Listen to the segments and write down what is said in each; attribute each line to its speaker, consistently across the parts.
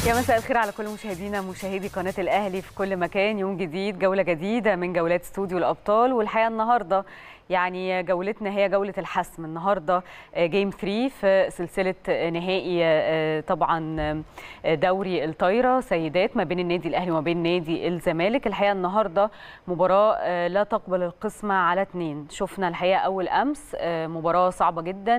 Speaker 1: يا مساء الخير على كل مشاهدينا مشاهدي قناه الاهلي في كل مكان يوم جديد جوله جديده من جولات استوديو الابطال والحقيقه النهارده يعني جولتنا هي جولة الحسم النهاردة جيم 3 في سلسلة نهائي طبعا دوري الطايرة سيدات ما بين النادي الأهلي وما بين نادي الزمالك الحقيقة النهاردة مباراة لا تقبل القسمة على اثنين شفنا الحقيقة أول أمس مباراة صعبة جدا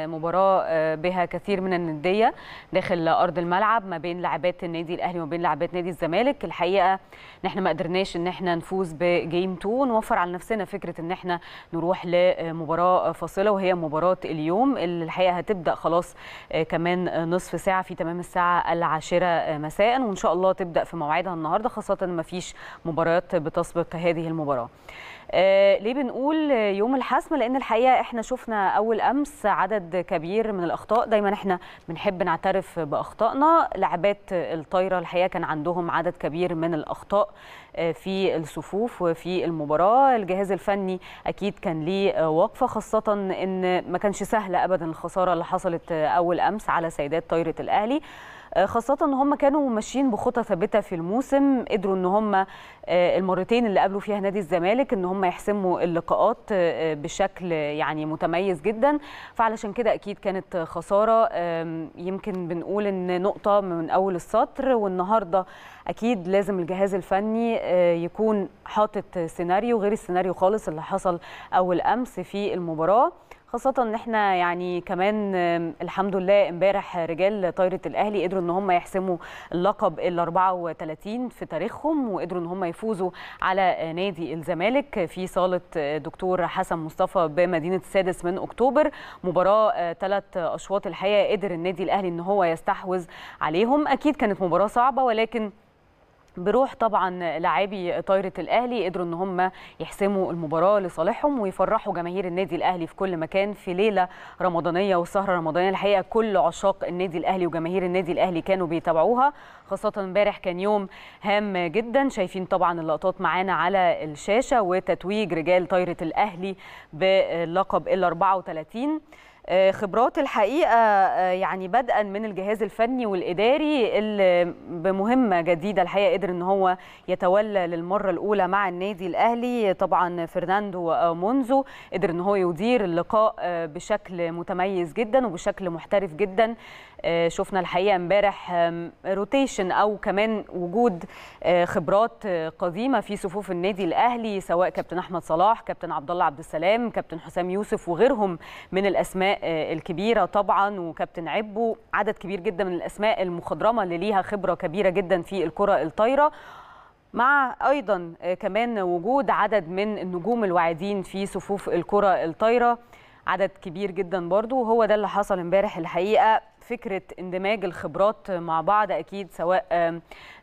Speaker 1: مباراة بها كثير من الندية داخل أرض الملعب ما بين لاعبات النادي الأهلي وما بين لاعبات نادي الزمالك الحقيقة نحن ما قدرناش ان احنا نفوز بجيم 2 ونوفر على نفسنا فكرة ان احنا نروح لمباراه فاصله وهي مباراه اليوم اللي الحقيقه هتبدا خلاص كمان نصف ساعه في تمام الساعه العاشره مساء وان شاء الله تبدا في موعدها النهارده خاصه ان ما فيش مباريات بتسبق هذه المباراه آه ليه بنقول يوم الحسم لان الحقيقه احنا شفنا اول امس عدد كبير من الاخطاء دايما احنا بنحب نعترف باخطائنا لاعبات الطايره الحقيقه كان عندهم عدد كبير من الاخطاء آه في الصفوف وفي المباراه الجهاز الفني اكيد كان ليه وقفه خاصه ان ما كانش سهل ابدا الخساره اللي حصلت اول امس على سيدات طايره الاهلي خاصة ان هم كانوا ماشيين بخطى ثابتة في الموسم قدروا ان هم المرتين اللي قابلوا فيها نادي الزمالك ان هم يحسموا اللقاءات بشكل يعني متميز جدا فعلشان كده اكيد كانت خسارة يمكن بنقول ان نقطة من اول السطر والنهاردة اكيد لازم الجهاز الفني يكون حاطط سيناريو غير السيناريو خالص اللي حصل اول امس في المباراة خاصة ان احنا يعني كمان الحمد لله امبارح رجال طايرة الاهلي قدروا ان هم يحسموا اللقب ال 34 في تاريخهم وقدروا ان هم يفوزوا على نادي الزمالك في صالة دكتور حسن مصطفى بمدينة السادس من اكتوبر مباراة ثلاث اشواط الحقيقة قدر النادي الاهلي ان هو يستحوذ عليهم اكيد كانت مباراة صعبة ولكن بروح طبعا لاعبي طايره الاهلي قدروا ان هم يحسموا المباراه لصالحهم ويفرحوا جماهير النادي الاهلي في كل مكان في ليله رمضانيه وسهره رمضانيه الحقيقه كل عشاق النادي الاهلي وجماهير النادي الاهلي كانوا بيتابعوها خاصه امبارح كان يوم هام جدا شايفين طبعا اللقطات معانا على الشاشه وتتويج رجال طايره الاهلي باللقب ال 34 خبرات الحقيقه يعني بدءا من الجهاز الفني والاداري اللي بمهمه جديده الحقيقه قدر ان هو يتولى للمره الاولى مع النادي الاهلي طبعا فرناندو مونزو قدر ان هو يدير اللقاء بشكل متميز جدا وبشكل محترف جدا شفنا الحقيقه امبارح روتيشن او كمان وجود خبرات قديمه في صفوف النادي الاهلي سواء كابتن احمد صلاح كابتن عبد الله عبد السلام كابتن حسام يوسف وغيرهم من الاسماء الكبيره طبعا وكابتن عبو عدد كبير جدا من الاسماء المخضرمه اللي ليها خبره كبيره جدا في الكره الطايره مع ايضا كمان وجود عدد من النجوم الواعدين في صفوف الكره الطايره عدد كبير جدا برضو وهو ده اللي حصل امبارح الحقيقه فكره اندماج الخبرات مع بعض اكيد سواء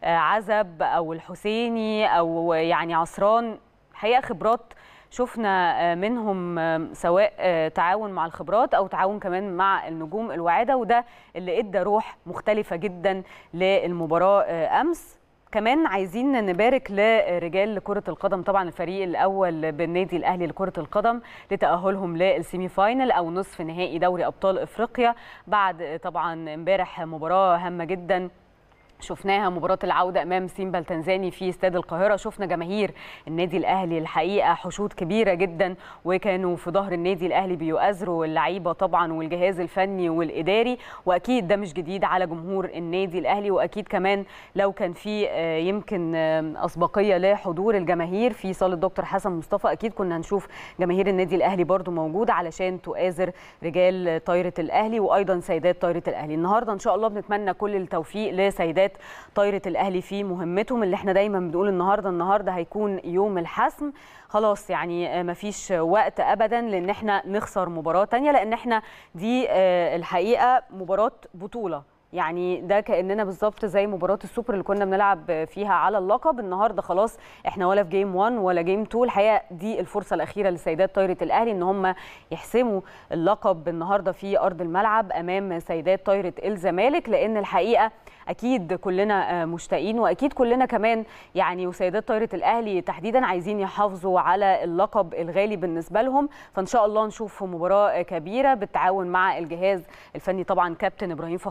Speaker 1: عزب او الحسيني او يعني عصران حقيقه خبرات شفنا منهم سواء تعاون مع الخبرات او تعاون كمان مع النجوم الواعده وده اللي ادى روح مختلفه جدا للمباراه امس كمان عايزين نبارك لرجال كرة القدم طبعا الفريق الأول بالنادي الأهلي لكرة القدم لتأهلهم للسيمي فاينل أو نصف نهائي دوري أبطال إفريقيا بعد طبعا امبارح مباراة هامة جدا شفناها مباراة العودة أمام سيمبا التنزاني في استاد القاهرة شفنا جماهير النادي الأهلي الحقيقة حشود كبيرة جدا وكانوا في ظهر النادي الأهلي بيؤازروا اللعيبة طبعا والجهاز الفني والإداري وأكيد ده مش جديد على جمهور النادي الأهلي وأكيد كمان لو كان في يمكن أسبقية لحضور الجماهير في صالة دكتور حسن مصطفى أكيد كنا هنشوف جماهير النادي الأهلي برضو موجودة علشان تؤازر رجال طايرة الأهلي وأيضا سيدات طايرة الأهلي النهاردة إن شاء الله بنتمنى كل التوفيق لسيدات طايره الاهلي في مهمتهم اللي احنا دايما بنقول النهارده النهارده هيكون يوم الحسم خلاص يعني مفيش وقت ابدا لان احنا نخسر مباراه تانية لان احنا دي الحقيقه مباراه بطوله يعني ده كاننا بالظبط زي مباراه السوبر اللي كنا بنلعب فيها على اللقب النهارده خلاص احنا ولا في جيم 1 ولا جيم 2 الحقيقه دي الفرصه الاخيره لسيدات طايره الاهلي ان هم يحسموا اللقب النهارده في ارض الملعب امام سيدات طايره الزمالك لان الحقيقه اكيد كلنا مشتاقين واكيد كلنا كمان يعني وسيدات طايره الاهلي تحديدا عايزين يحافظوا على اللقب الغالي بالنسبه لهم فان شاء الله نشوف مباراه كبيره بالتعاون مع الجهاز الفني طبعا كابتن ابراهيم فخر الدين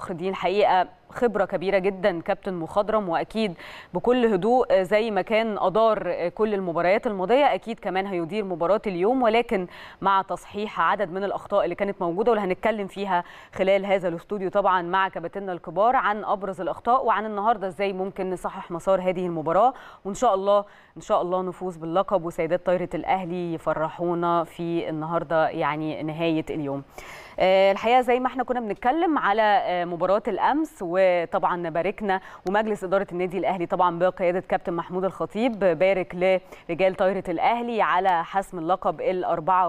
Speaker 1: الحقيقه خبره كبيره جدا كابتن مخضرم واكيد بكل هدوء زي ما كان ادار كل المباريات الماضيه اكيد كمان هيدير مباراه اليوم ولكن مع تصحيح عدد من الاخطاء اللي كانت موجوده واللي هنتكلم فيها خلال هذا الاستوديو طبعا مع كباتننا الكبار عن ابرز الاخطاء وعن النهارده ازاي ممكن نصحح مسار هذه المباراه وان شاء الله ان شاء الله نفوز باللقب وسيدات طايره الاهلي يفرحونا في النهارده يعني نهايه اليوم الحقيقه زي ما احنا كنا بنتكلم على مباراه الامس وطبعا باركنا ومجلس اداره النادي الاهلي طبعا بقياده كابتن محمود الخطيب بارك لرجال طايره الاهلي على حسم اللقب ال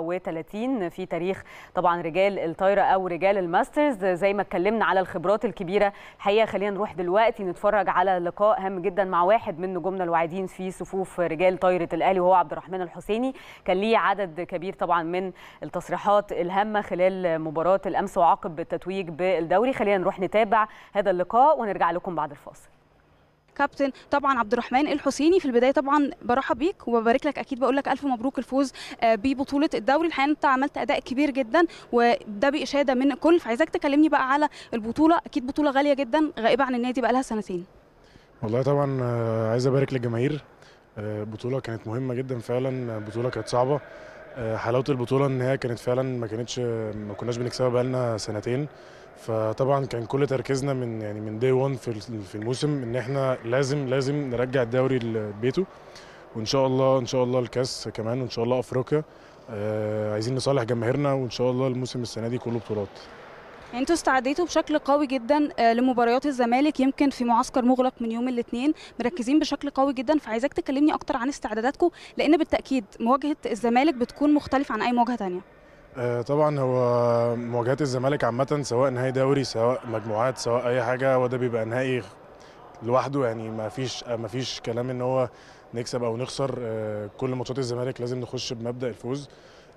Speaker 1: 34 في تاريخ طبعا رجال الطايره او رجال الماسترز زي ما اتكلمنا على الخبرات الكبيره الحقيقه خلينا نروح دلوقتي نتفرج على لقاء هام جدا مع واحد من نجومنا الواعدين في صفوف رجال طايره الاهلي وهو عبد الرحمن الحسيني كان ليه عدد كبير طبعا من التصريحات الهامه خلال مباراه مباراه الامس وعقب التتويج بالدوري خلينا نروح نتابع هذا اللقاء ونرجع لكم بعد الفاصل
Speaker 2: كابتن طبعا عبد الرحمن الحسيني في البدايه طبعا برحب بيك وببارك لك اكيد بقول لك الف مبروك الفوز ببطوله الدوري الحقيقه انت عملت اداء كبير جدا وده باشاده من الكل فعايزاك تكلمني بقى على البطوله اكيد بطوله غاليه جدا غائبه عن النادي بقى لها سنتين
Speaker 3: والله طبعا عايز ابارك للجماهير بطوله كانت مهمه جدا فعلا بطوله كانت صعبه حلاوه البطوله ان هي كانت فعلا ما كانتش ما كناش بنكسبها بقالنا سنتين فطبعا كان كل تركيزنا من يعني من دي 1 في في الموسم ان احنا لازم لازم نرجع الدوري لبيته وان شاء الله ان شاء الله الكاس كمان وان شاء الله افريقيا آه عايزين نصالح جماهيرنا وان شاء الله الموسم السنه دي كله بطولات
Speaker 2: يعني انتوا استعديتوا بشكل قوي جدا لمباريات الزمالك يمكن في معسكر مغلق من يوم الاثنين مركزين بشكل قوي جدا فعايزاك تكلمني اكتر عن استعداداتكم لان بالتاكيد مواجهه الزمالك بتكون مختلفه عن اي مواجهه ثانيه
Speaker 3: آه طبعا هو مواجهات الزمالك عامه سواء نهائي دوري سواء مجموعات سواء اي حاجه هو ده بيبقى نهائي لوحده يعني ما فيش ما فيش كلام ان هو نكسب او نخسر آه كل ماتشات الزمالك لازم نخش بمبدا الفوز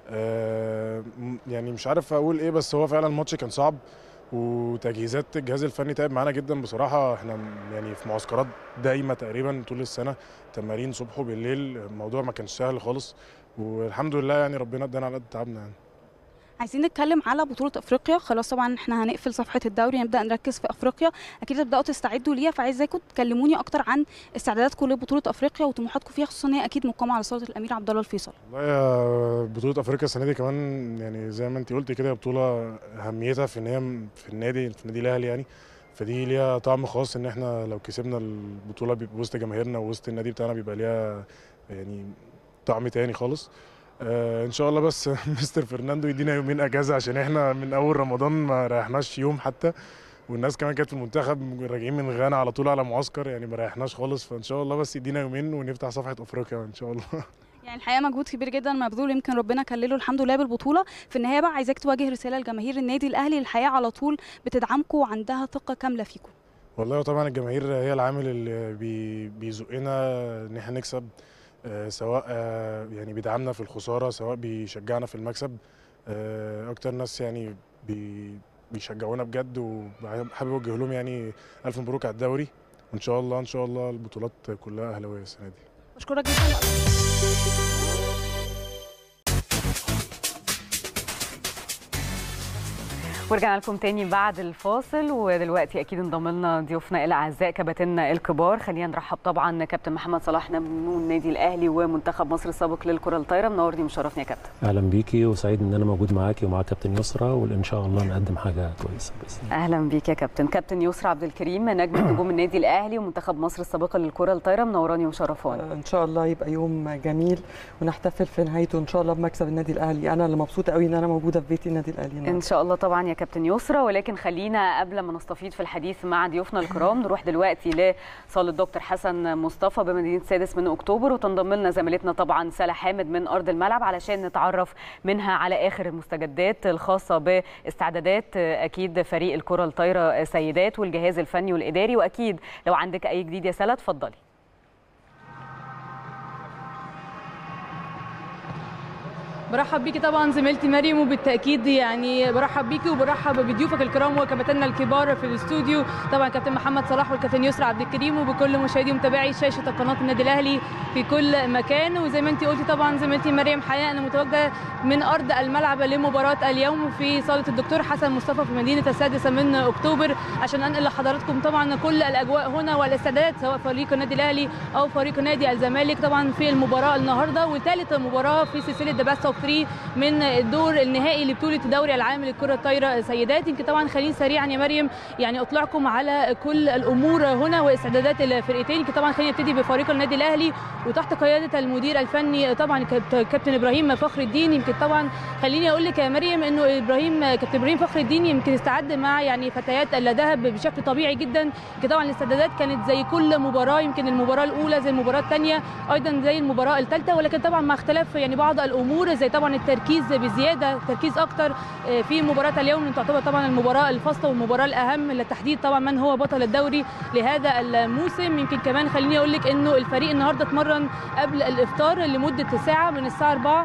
Speaker 3: آه يعني مش عارف اقول ايه بس هو فعلا الماتش كان صعب وتجهيزات الجهاز الفني تعب معانا جدا بصراحه احنا يعني في معسكرات دايمه تقريبا طول السنه تمارين صبح وبالليل الموضوع ما كانش سهل خالص والحمد لله يعني ربنا ادانا على قد تعبنا يعني
Speaker 2: عايزين نتكلم على بطولة افريقيا خلاص طبعا احنا هنقفل صفحة الدوري نبدأ نركز في افريقيا اكيد تبدأوا تستعدوا ليها فعايزاكم تكلموني اكتر عن استعداداتكم لبطولة افريقيا وطموحاتكم فيها خصوصا هي اكيد مقامة على صالة الامير عبد الله الفيصل.
Speaker 3: والله يا بطولة افريقيا السنة دي كمان يعني زي ما انت قلتي كده بطولة اهميتها في ان هي في النادي في النادي الاهلي يعني فدي ليها طعم خاص ان احنا لو كسبنا البطولة وسط جماهيرنا ووسط النادي بتاعنا بيبقى ليها يعني طعم تاني خالص. آه ان شاء الله بس مستر فرناندو يدينا يومين اجازه عشان احنا من اول رمضان ما ريحناش يوم حتى والناس كمان كانت في المنتخب راجعين من غانا على طول على معسكر يعني ما ريحناش خالص فان شاء الله بس يدينا يومين ونفتح صفحه افريقيا ان شاء الله
Speaker 2: يعني الحقيقه مجهود كبير جدا مبذول يمكن ربنا كلله الحمد لله بالبطوله في النهايه بقى عايزاك توجه رساله لجماهير النادي الاهلي الحقيقه على طول بتدعمكم وعندها ثقه كامله فيكم
Speaker 3: والله طبعا الجماهير هي العامل اللي بي بيزقنا ان احنا نكسب آه سواء آه يعني بيدعمنا في الخساره سواء بيشجعنا في المكسب آه اكتر ناس يعني بي بيشجعونا بجد وحابب اوجه لهم يعني الف مبروك على الدوري وان شاء الله ان شاء الله البطولات كلها اهلاويه السنه دي
Speaker 2: بشكرك جدا
Speaker 1: ورجعنا لكم تاني بعد الفاصل ودلوقتي اكيد انضم لنا ضيوفنا الاعزاء كباتننا الكبار خلينا نرحب طبعا كابتن محمد صلاح نمو النادي الاهلي ومنتخب مصر السابق للكره الطايره منورني ومشرفني يا كابتن
Speaker 4: اهلا بيكي وسعيد ان انا موجود معاكي ومع كابتن يسرا وان شاء الله نقدم حاجه كويسه
Speaker 1: بس اهلا بيك يا كابتن كابتن يسرا عبد الكريم نجم نجوم النادي الاهلي ومنتخب مصر السابقه للكره الطايره منوراني ومشرفاني
Speaker 5: ان شاء الله يبقى يوم جميل ونحتفل في نهايته ان شاء الله بمكسب النادي الاهلي انا اللي مبسوطه قوي ان انا موجوده في بيت النادي الاهلي
Speaker 1: النهارده ان شاء الله طبعا يا كابتن يسرا ولكن خلينا قبل ما نستفيض في الحديث مع ضيوفنا الكرام نروح دلوقتي لصاله الدكتور حسن مصطفى بمدينه السادس من اكتوبر وتنضم لنا زميلتنا طبعا سلا حامد من ارض الملعب علشان نتعرف منها على اخر المستجدات الخاصه باستعدادات اكيد فريق الكره الطايره سيدات والجهاز الفني والاداري واكيد لو عندك اي جديد يا سلا اتفضلي
Speaker 6: برحب بيكي طبعا زميلتي مريم وبالتاكيد يعني برحب بيكي وبرحب بضيوفك الكرام وكباتننا الكبار في الاستوديو طبعا كابتن محمد صلاح والكابتن يسرا عبد الكريم وبكل مشاهدي ومتابعي شاشه قناه النادي الاهلي في كل مكان وزي ما انت قلتي طبعا زميلتي مريم حقيقه انا متواجده من ارض الملعب لمباراه اليوم في صاله الدكتور حسن مصطفى في مدينه السادسه من اكتوبر عشان انقل لحضراتكم طبعا كل الاجواء هنا والاستعدادات سواء فريق النادي الاهلي او فريق نادي الزمالك طبعا في المباراه النهارده وثالث مباراه في سلسله ذا بيست اوف 3 من الدور النهائي لبطوله دوري العام للكره الطايره سيدات يمكن طبعا خليني سريعا يا مريم يعني اطلعكم على كل الامور هنا واستعدادات الفرقتين يمكن طبعا خلينا نبتدي بفريق النادي الاهلي وتحت قياده المدير الفني طبعا كابتن ابراهيم فخر الدين يمكن طبعا خليني اقول لك يا مريم انه ابراهيم كابتن ابراهيم فخر الدين يمكن استعد مع يعني فتيات الذهب بشكل طبيعي جدا يمكن طبعا الاستعدادات كانت زي كل مباراه يمكن المباراه الاولى زي المباراه الثانيه ايضا زي المباراه الثالثه ولكن طبعا مع اختلاف يعني بعض الامور زي طبعا التركيز بزياده تركيز اكتر في مباراه اليوم اللي تعتبر طبعا المباراه الفاصله والمباراه الاهم لتحديد طبعا من هو بطل الدوري لهذا الموسم يمكن كمان خليني اقول لك انه الفريق النهارده اتمرن قبل الافطار لمده ساعه من الساعه 4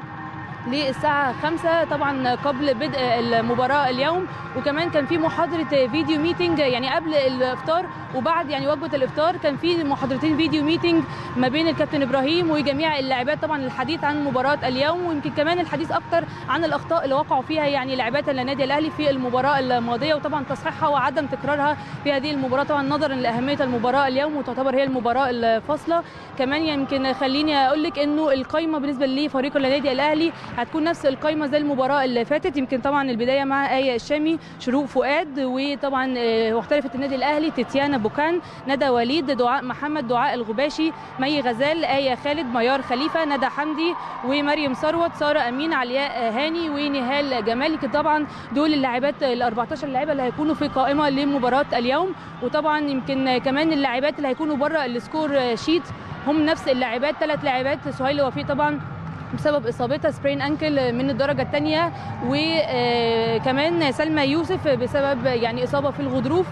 Speaker 6: للساعة 5 طبعا قبل بدء المباراة اليوم وكمان كان في محاضرة فيديو ميتنج يعني قبل الافطار وبعد يعني وجبة الافطار كان في محاضرتين فيديو ميتنج ما بين الكابتن ابراهيم وجميع اللاعبات طبعا الحديث عن مباراة اليوم ويمكن كمان الحديث اكتر عن الاخطاء اللي وقعوا فيها يعني لاعبات النادي الاهلي في المباراة الماضية وطبعا تصحيحها وعدم تكرارها في هذه المباراة طبعا نظرا لاهمية المباراة اليوم وتعتبر هي المباراة الفاصلة كمان يمكن خليني اقول لك انه القائمة بالنسبة لفريق النادي الاهلي هتكون نفس القائمه زي المباراه اللي فاتت يمكن طبعا البدايه مع ايه الشامي شروق فؤاد وطبعا محترفه النادي الاهلي تيتيانا بوكان ندى وليد دعاء محمد دعاء الغباشي مي غزال ايه خالد ميار خليفه ندى حمدي ومريم ثروت ساره امين علياء هاني ونهال جمال يمكن طبعا دول اللاعبات ال 14 لاعبه اللي هيكونوا في قائمه لمباراه اليوم وطبعا يمكن كمان اللاعبات اللي هيكونوا بره السكور شيت هم نفس اللاعبات ثلاث لاعبات سهيل وفيق طبعا بسبب اصابتها سبرين انكل من الدرجه الثانيه وكمان سلمى يوسف بسبب يعني اصابه في الغضروف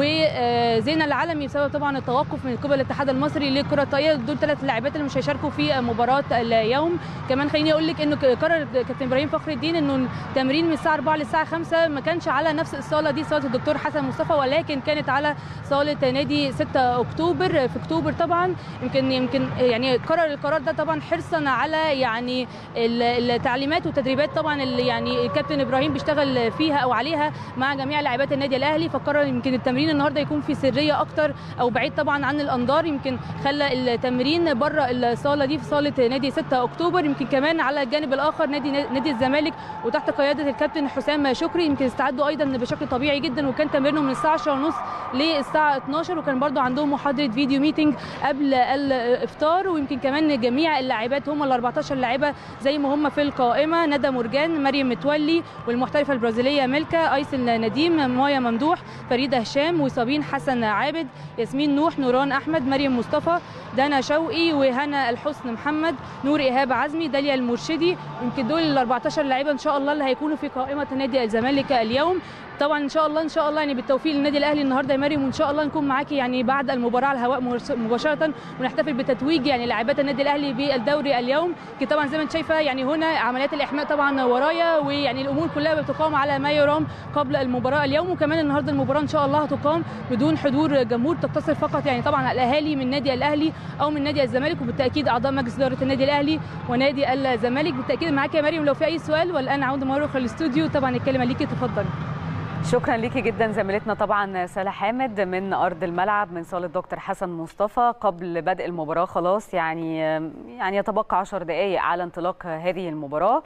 Speaker 6: وزينه العالمي بسبب طبعا التوقف من قبل الاتحاد المصري للكره الطائره دول ثلاث لاعبات اللي مش هيشاركوا في مباراه اليوم كمان خليني اقول لك انه قرر كابتن ابراهيم فخر الدين انه التمرين من الساعه 4 للساعه 5 ما كانش على نفس الصاله دي صاله الدكتور حسن مصطفى ولكن كانت على صاله نادي 6 اكتوبر في اكتوبر طبعا يمكن يمكن يعني قرر القرار ده طبعا حرصا على يعني التعليمات والتدريبات طبعا اللي يعني الكابتن ابراهيم بيشتغل فيها او عليها مع جميع لاعبات النادي الاهلي فقرر يمكن التمرين النهارده يكون في سريه اكتر او بعيد طبعا عن الانظار يمكن خلى التمرين بره الصاله دي في صاله نادي 6 اكتوبر يمكن كمان على الجانب الاخر نادي نادي الزمالك وتحت قياده الكابتن حسام شكري يمكن استعدوا ايضا بشكل طبيعي جدا وكان تمرينهم من الساعه 10:30 للساعه 12 وكان برضو عندهم محاضره فيديو ميتنج قبل الافطار ويمكن كمان جميع اللاعبات هم ال 14 لاعبه زي ما هم في القائمه ندى مرجان مريم متولي والمحترفه البرازيليه ميلكا ايسل نديم مايا ممدوح فريده هشام وصابين حسن عابد ياسمين نوح نوران احمد مريم مصطفى دانا شوقي وهنا الحسن محمد نور ايهاب عزمي داليا المرشدي يمكن دول ال 14 لاعيبه ان شاء الله اللي هيكونوا في قائمه نادي الزمالك اليوم طبعا ان شاء الله ان شاء الله يعني بالتوفيق للنادي الاهلي النهارده يا مريم وان شاء الله نكون معاكي يعني بعد المباراه على الهواء مباشره ونحتفل بتتويج يعني لاعبات النادي الاهلي بالدوري اليوم طبعا زي ما انت شايفه يعني هنا عمليات الاحماء طبعا ورايا ويعني الامور كلها بتقام على ما يرام قبل المباراه اليوم وكمان النهارده المباراه ان شاء الله هتقام بدون حضور جمهور تقتصر فقط يعني طبعا على الاهالي من نادي الاهلي او من نادي الزمالك وبالتاكيد اعضاء مجلس اداره النادي الاهلي ونادي الزمالك بالتاكيد معاك يا مريم لو في اي سؤال والان عوده مره اخرى للاستوديو طبعا الكلمه ليكي تفضلي
Speaker 1: شكرا ليكي جدا زميلتنا طبعا سالة حامد من ارض الملعب من صاله دكتور حسن مصطفى قبل بدء المباراه خلاص يعني يعني يتبقى 10 دقائق على انطلاق هذه المباراه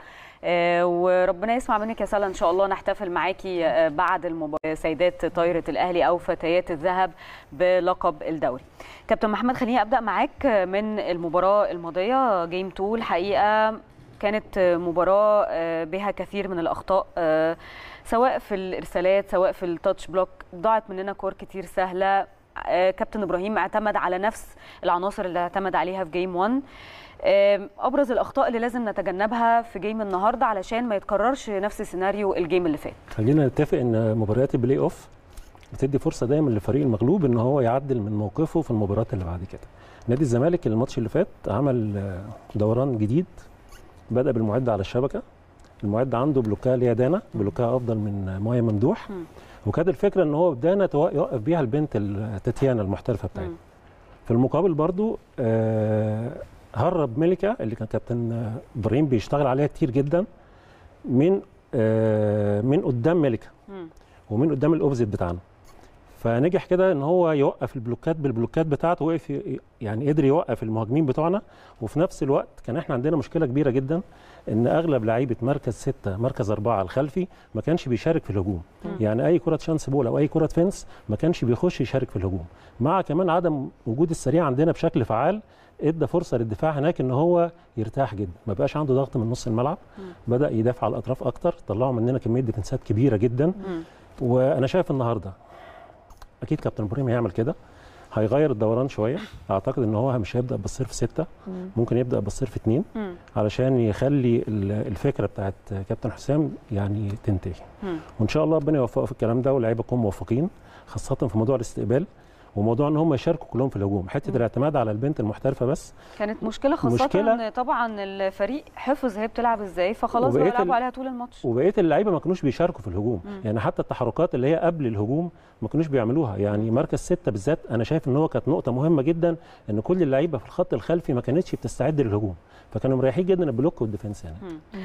Speaker 1: وربنا يسمع منك يا سالة ان شاء الله نحتفل معاكي بعد المباراه سيدات طايره الاهلي او فتيات الذهب بلقب الدوري كابتن محمد خليني ابدا معاك من المباراه الماضيه جيم 2 الحقيقه كانت مباراه بها كثير من الاخطاء سواء في الارسالات سواء في التاتش بلوك ضاعت مننا كور كتير سهله كابتن ابراهيم اعتمد على نفس العناصر اللي اعتمد عليها في جيم 1 ابرز الاخطاء اللي لازم نتجنبها في جيم النهارده علشان ما يتكررش نفس سيناريو الجيم اللي فات
Speaker 4: خلينا نتفق ان مباريات البلاي اوف بتدي فرصه دايما للفريق المغلوب ان هو يعدل من موقفه في المباريات اللي بعد كده نادي الزمالك الماتش اللي فات عمل دوران جديد بدا بالمعده على الشبكه المعد عنده بلوكاه اللي هي دانا بلوكاه افضل من مايا ممدوح
Speaker 1: مم.
Speaker 4: وكانت الفكره ان هو دانا تو- يوقف بيها البنت ال- تاتيانا المحترفه بتاعتها
Speaker 1: مم.
Speaker 4: في المقابل برضو آه، هرب ملكه اللي كان كابتن آه، ابراهيم بيشتغل عليها كتير جدا من آه، من قدام ملكه
Speaker 1: مم.
Speaker 4: ومن قدام الاوبزيت بتاعنا فنجح كده ان هو يوقف البلوكات بالبلوكات بتاعته وقف ي- يعني قدر يوقف المهاجمين بتوعنا وفي نفس الوقت كان احنا عندنا مشكله كبيره جدا ان اغلب لعيبه مركز ستة مركز أربعة الخلفي ما كانش بيشارك في الهجوم
Speaker 1: مم.
Speaker 4: يعني اي كره شانس بول او اي كره فينس ما كانش بيخش يشارك في الهجوم مع كمان عدم وجود السريع عندنا بشكل فعال ادى فرصه للدفاع هناك ان هو يرتاح جدا ما بقاش عنده ضغط من نص الملعب
Speaker 1: مم.
Speaker 4: بدا يدافع على الاطراف اكتر طلعوا مننا كميه ديفنسات كبيره جدا
Speaker 1: مم.
Speaker 4: وانا شايف النهارده اكيد كابتن ابراهيم هيعمل كده هيغير الدوران شويه اعتقد ان هو مش هيبدا بالصرف ستة ممكن يبدا بالصرف اتنين
Speaker 1: مم.
Speaker 4: علشان يخلي ال- الفكره بتاعت كابتن حسام يعني تنتهي
Speaker 1: مم.
Speaker 4: وان شاء الله ربنا يوفقه في الكلام ده واللعيبه يكونوا موفقين خاصه في موضوع الاستقبال وموضوع ان هم يشاركوا كلهم في الهجوم حته
Speaker 1: مم.
Speaker 4: الاعتماد على البنت المحترفه بس
Speaker 1: كانت مشكله خاصه
Speaker 4: مشكلة-
Speaker 1: ان طبعا الفريق حفظ هي بتلعب ازاي فخلاص بقى
Speaker 4: وبقيت
Speaker 1: يلعبوا
Speaker 4: ال-
Speaker 1: عليها طول الماتش
Speaker 4: وبقيه اللعيبه ما كانوش بيشاركوا في الهجوم
Speaker 1: مم.
Speaker 4: يعني حتى التحركات اللي هي قبل الهجوم ما كانوش بيعملوها يعني مركز ستة بالذات انا شايف ان هو كانت نقطه مهمه جدا ان كل اللعيبه في الخط الخلفي ما كانتش بتستعد للهجوم فكانوا مريحين جدا البلوك والديفنس يعني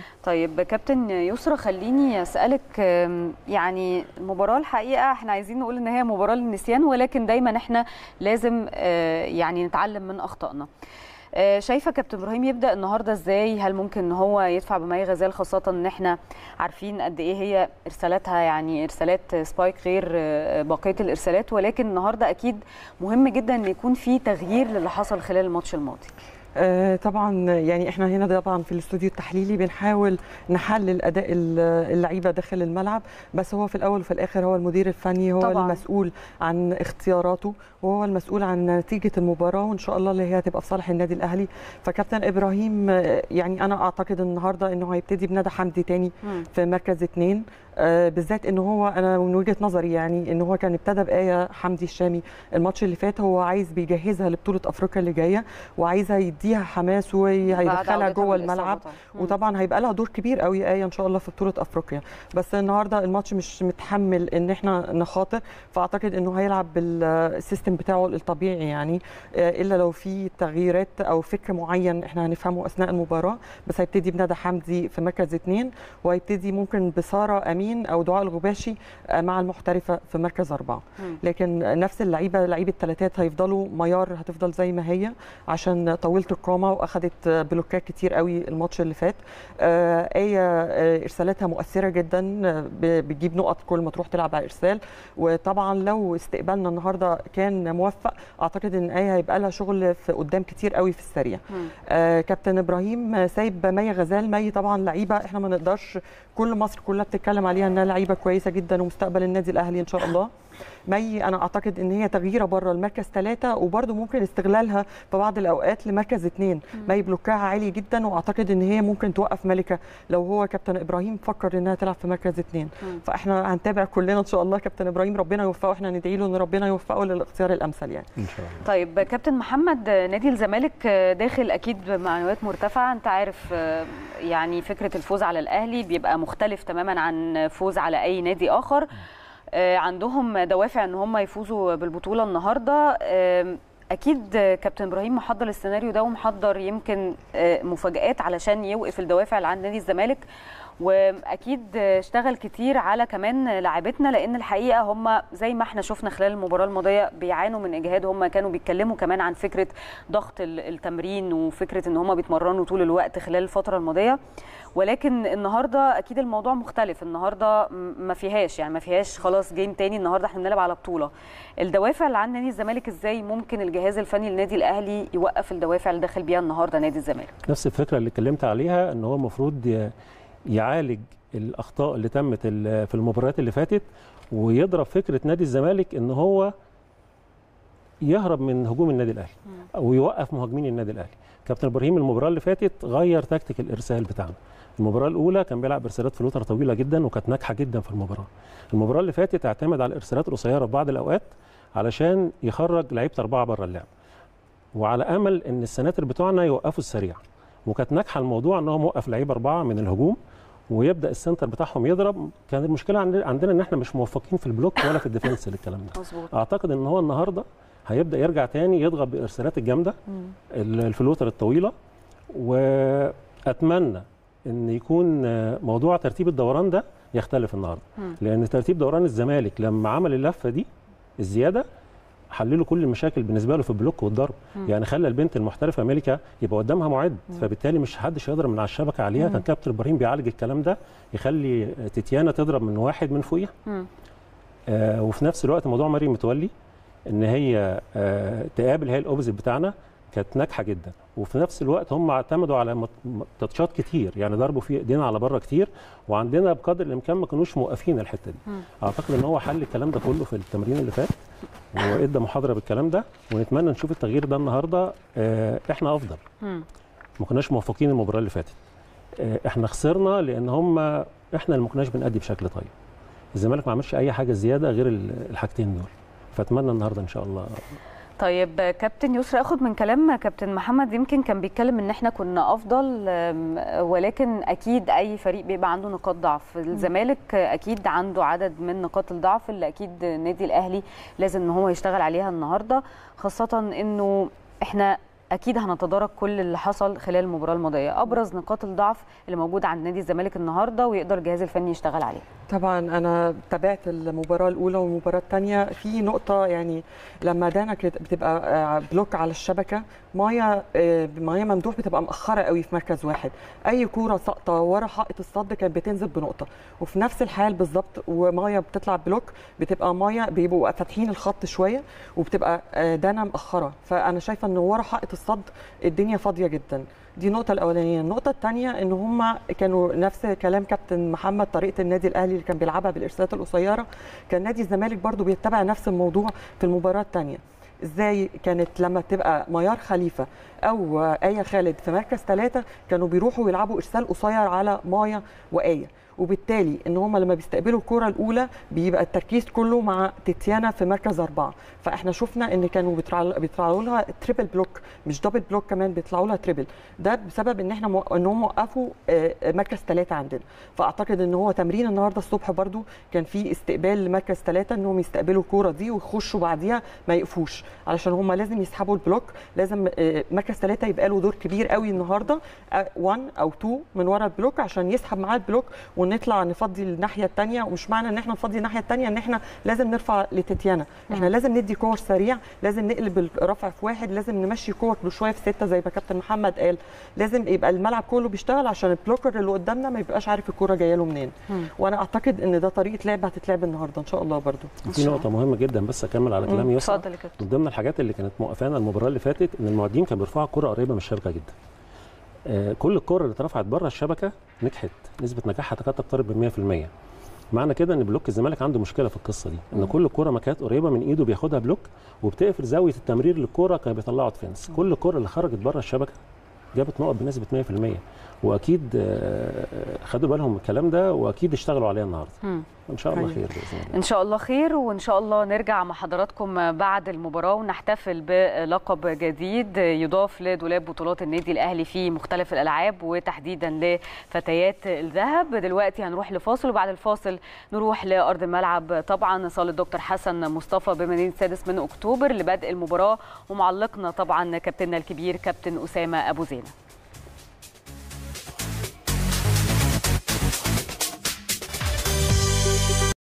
Speaker 1: طيب كابتن يسرا خليني اسالك آم، يعني المباراه الحقيقه احنا عايزين نقول ان هي مباراه للنسيان ولكن دايما احنا لازم آه، يعني نتعلم من اخطائنا آه، شايفه كابتن ابراهيم يبدا النهارده ازاي هل ممكن ان هو يدفع بمي غزال خاصه ان احنا عارفين قد ايه هي ارسالاتها يعني ارسالات سبايك غير آه، بقيه الارسالات ولكن النهارده اكيد مهم جدا ان يكون في تغيير للي حصل خلال الماتش الماضي
Speaker 5: آه، طبعا يعني احنا هنا طبعا في الاستوديو التحليلي بنحاول نحلل اداء ال- اللعيبه داخل الملعب بس هو في الاول وفي الاخر هو المدير الفني هو
Speaker 1: طبعاً.
Speaker 5: المسؤول عن اختياراته وهو المسؤول عن نتيجه المباراه وان شاء الله اللي هي هتبقى في صالح النادي الاهلي فكابتن ابراهيم آه، يعني انا اعتقد النهارده انه هيبتدي بندى حمدي تاني
Speaker 1: مم.
Speaker 5: في مركز اثنين آه، بالذات ان هو انا من وجهه نظري يعني ان هو كان ابتدى بايه حمدي الشامي الماتش اللي فات هو عايز بيجهزها لبطوله افريقيا اللي جايه وعايزها يديها حماس
Speaker 1: بعد
Speaker 5: وهيدخلها
Speaker 1: عودتها
Speaker 5: جوه
Speaker 1: من الإصابة
Speaker 5: الملعب
Speaker 1: طبعاً. مم.
Speaker 5: وطبعا هيبقى لها دور كبير قوي ايه ان شاء الله في بطوله افريقيا بس النهارده الماتش مش متحمل ان احنا نخاطر فاعتقد انه هيلعب بالسيستم بتاعه الطبيعي يعني آه، الا لو في تغييرات او فكر معين احنا هنفهمه اثناء المباراه بس هيبتدي بندى حمدي في مركز اثنين وهيبتدي ممكن بساره امين او دعاء الغباشي آه، مع المحترفه في مركز اربعه
Speaker 1: مم.
Speaker 5: لكن نفس اللعيبه لعيبه ثلاثات هيفضلوا ميار هتفضل زي ما هي عشان طويله القامه واخدت بلوكات كتير قوي الماتش اللي فات آه، ايه آه، ارسالاتها مؤثره جدا آه، ب- بتجيب نقط كل ما تروح تلعب على ارسال وطبعا لو استقبالنا النهارده كان موفق اعتقد ان ايه هيبقى لها شغل في قدام كتير قوي في السريع
Speaker 1: مم.
Speaker 5: آه، كابتن ابراهيم آه، سايب مي غزال مي طبعا لعيبه احنا ما نقدرش كل مصر كلها بتتكلم عليها انها لعيبه كويسه جدا ومستقبل النادي الاهلي ان شاء الله مي انا اعتقد ان هي تغييره بره المركز ثلاثه وبرده ممكن استغلالها في بعض الاوقات لمركز اثنين مي بلوكها عالي جدا واعتقد ان هي ممكن توقف ملكه لو هو كابتن ابراهيم فكر انها تلعب في مركز اثنين
Speaker 1: مم.
Speaker 5: فاحنا هنتابع كلنا ان شاء الله كابتن ابراهيم ربنا يوفقه احنا ندعي له ان ربنا يوفقه للاختيار الامثل يعني
Speaker 4: ان شاء الله
Speaker 1: طيب كابتن محمد نادي الزمالك داخل اكيد بمعنويات مرتفعه انت عارف يعني فكره الفوز على الاهلي بيبقى مختلف تماما عن فوز على اي نادي اخر عندهم دوافع ان هم يفوزوا بالبطوله النهارده اكيد كابتن ابراهيم محضر السيناريو ده ومحضر يمكن مفاجات علشان يوقف الدوافع اللي عند نادي الزمالك واكيد اشتغل كتير على كمان لاعبتنا لان الحقيقه هم زي ما احنا شفنا خلال المباراه الماضيه بيعانوا من اجهاد هم كانوا بيتكلموا كمان عن فكره ضغط التمرين وفكره ان هم بيتمرنوا طول الوقت خلال الفتره الماضيه ولكن النهارده اكيد الموضوع مختلف النهارده ما فيهاش يعني ما فيهاش خلاص جيم تاني النهارده احنا بنلعب على بطوله الدوافع اللي عند نادي الزمالك ازاي ممكن الجهاز الفني للنادي الاهلي يوقف الدوافع اللي داخل بيها النهارده نادي الزمالك
Speaker 4: نفس الفكره اللي اتكلمت عليها ان هو المفروض يعالج الاخطاء اللي تمت في المباريات اللي فاتت ويضرب فكره نادي الزمالك ان هو يهرب من هجوم النادي الاهلي ويوقف مهاجمين النادي الاهلي كابتن ابراهيم المباراه اللي فاتت غير تكتيك الارسال بتاعنا المباراه الاولى كان بيلعب ارسالات فلوتر طويله جدا وكانت ناجحه جدا في المباراه المباراه اللي فاتت اعتمد على الارسالات القصيره في بعض الاوقات علشان يخرج لعيبه اربعه بره اللعب وعلى امل ان السناتر بتوعنا يوقفوا السريع وكانت ناجحه الموضوع ان هو موقف لعيبه اربعه من الهجوم ويبدا السنتر بتاعهم يضرب كان المشكله عند- عندنا ان احنا مش موفقين في البلوك ولا في الديفنس للكلام ده
Speaker 1: مظبوط
Speaker 4: اعتقد ان هو النهارده هيبدا يرجع تاني يضغط بارسالات الجامده ال- الفلوتر الطويله واتمنى ان يكون آه، موضوع ترتيب الدوران ده يختلف النهارده
Speaker 1: مم.
Speaker 4: لان ترتيب دوران الزمالك لما عمل اللفه دي الزياده حللوا كل المشاكل بالنسبه له في البلوك والضرب
Speaker 1: مم.
Speaker 4: يعني خلى البنت المحترفه ملكه يبقى قدامها معد
Speaker 1: مم.
Speaker 4: فبالتالي مش حدش يضرب من على الشبكه عليها
Speaker 1: مم.
Speaker 4: كان كابتن ابراهيم بيعالج الكلام ده يخلي تيتيانا تضرب من واحد من فوقيها
Speaker 1: مم.
Speaker 4: آه وفي نفس الوقت موضوع مريم متولي ان هي آه تقابل هي الاوبزيت بتاعنا كانت ناجحه جدا وفي نفس الوقت هم اعتمدوا على مت- م- تاتشات كتير يعني ضربوا في ايدينا على بره كتير وعندنا بقدر الامكان ما كانوش موقفين الحته دي
Speaker 1: مم.
Speaker 4: اعتقد ان هو حل الكلام ده كله في التمرين اللي فات وادى محاضره بالكلام ده ونتمنى نشوف التغيير ده النهارده آه احنا افضل
Speaker 1: مم.
Speaker 4: ما كناش موفقين المباراه اللي فاتت آه، احنا خسرنا لان هم احنا اللي ما كناش بنأدي بشكل طيب الزمالك ما عملش اي حاجه زياده غير ال- الحاجتين دول فاتمنى النهارده ان شاء الله
Speaker 1: طيب كابتن يسرا اخد من كلام كابتن محمد يمكن كان بيتكلم ان احنا كنا افضل أم، ولكن اكيد اي فريق بيبقى عنده نقاط ضعف الزمالك اكيد عنده عدد من نقاط الضعف اللي اكيد النادي الاهلي لازم ان هو يشتغل عليها النهارده خاصه انه احنا اكيد هنتدارك كل اللي حصل خلال المباراه الماضيه ابرز نقاط الضعف اللي موجوده عند نادي الزمالك النهارده ويقدر الجهاز الفني يشتغل عليها
Speaker 5: طبعا انا تابعت المباراه الاولى والمباراه الثانيه في نقطه يعني لما دانا كانت بتبقى آه، بلوك على الشبكه مايا آه، مايا ممدوح بتبقى مأخره قوي في مركز واحد اي كوره ساقطه ورا حائط الصد كانت بتنزل بنقطه وفي نفس الحال بالظبط ومايا بتطلع بلوك بتبقى مايا بيبقوا فاتحين الخط شويه وبتبقى آه، دانا مأخره فانا شايفه ان ورا حائط الصد الدنيا فاضيه جدا دي النقطة الأولانية، النقطة الثانية إن هم كانوا نفس كلام كابتن محمد طريقة النادي الأهلي اللي كان بيلعبها بالإرسالات القصيرة، كان نادي الزمالك برضو بيتبع نفس الموضوع في المباراة الثانية. ازاي كانت لما تبقى ميار خليفه او ايه خالد في مركز ثلاثه كانوا بيروحوا يلعبوا ارسال قصير على مايا وايه وبالتالي ان هم لما بيستقبلوا الكره الاولى بيبقى التركيز كله مع تيتيانا في مركز اربعه فاحنا شفنا ان كانوا بيطلعوا بيطلعوا لها تريبل بلوك مش دبل بلوك كمان بيطلعوا لها تريبل ده بسبب ان احنا مو... ان هم وقفوا آه، مركز ثلاثه عندنا فاعتقد ان هو تمرين النهارده الصبح برضو كان في استقبال لمركز ثلاثه انهم يستقبلوا الكوره دي ويخشوا بعديها ما يقفوش علشان هم لازم يسحبوا البلوك لازم آه، مركز ثلاثه يبقى له دور كبير قوي النهارده 1 او 2 من ورا البلوك عشان يسحب معاه البلوك ونطلع نفضي الناحيه الثانيه ومش معنى ان احنا نفضي الناحيه الثانيه ان احنا لازم نرفع لتتيانا احنا لازم ندي كور سريع لازم نقلب الرفع في واحد لازم نمشي كور شويه في سته زي ما كابتن محمد قال لازم يبقى الملعب كله بيشتغل عشان البلوكر اللي قدامنا ما يبقاش عارف الكوره جايه له منين
Speaker 1: مم.
Speaker 5: وانا اعتقد ان ده طريقه لعب هتتلعب النهارده ان شاء الله برضو
Speaker 4: في نقطه مهمه جدا بس اكمل على كلام يسرا
Speaker 1: اتفضل يا كابتن
Speaker 4: من ضمن الحاجات اللي كانت موقفانا المباراه اللي فاتت ان المعدين كانوا بيرفعوا الكره قريبه من الشبكه جدا آه، كل الكره اللي اترفعت بره الشبكه نجحت نسبه نجاحها تكاد تقترب من 100% معنى كده ان بلوك الزمالك عنده مشكله في القصه دي ان كل الكره ما كانت قريبه من ايده بياخدها بلوك وبتقفل زاويه التمرير للكره كانوا بيطلعوا ديفنس كل الكره اللي خرجت بره الشبكه جابت نقط بنسبه 100% واكيد آه، خدوا بالهم من الكلام ده واكيد اشتغلوا عليها النهارده
Speaker 1: مم.
Speaker 4: ان شاء الله
Speaker 5: أيوة.
Speaker 4: خير باذن الله
Speaker 1: ان شاء الله خير وان شاء الله نرجع مع حضراتكم بعد المباراه ونحتفل بلقب جديد يضاف لدولاب بطولات النادي الاهلي في مختلف الالعاب وتحديدا لفتيات الذهب دلوقتي هنروح لفاصل وبعد الفاصل نروح لارض الملعب طبعا صاله دكتور حسن مصطفى بمدينه السادس من اكتوبر لبدء المباراه ومعلقنا طبعا كابتننا الكبير كابتن اسامه ابو زينه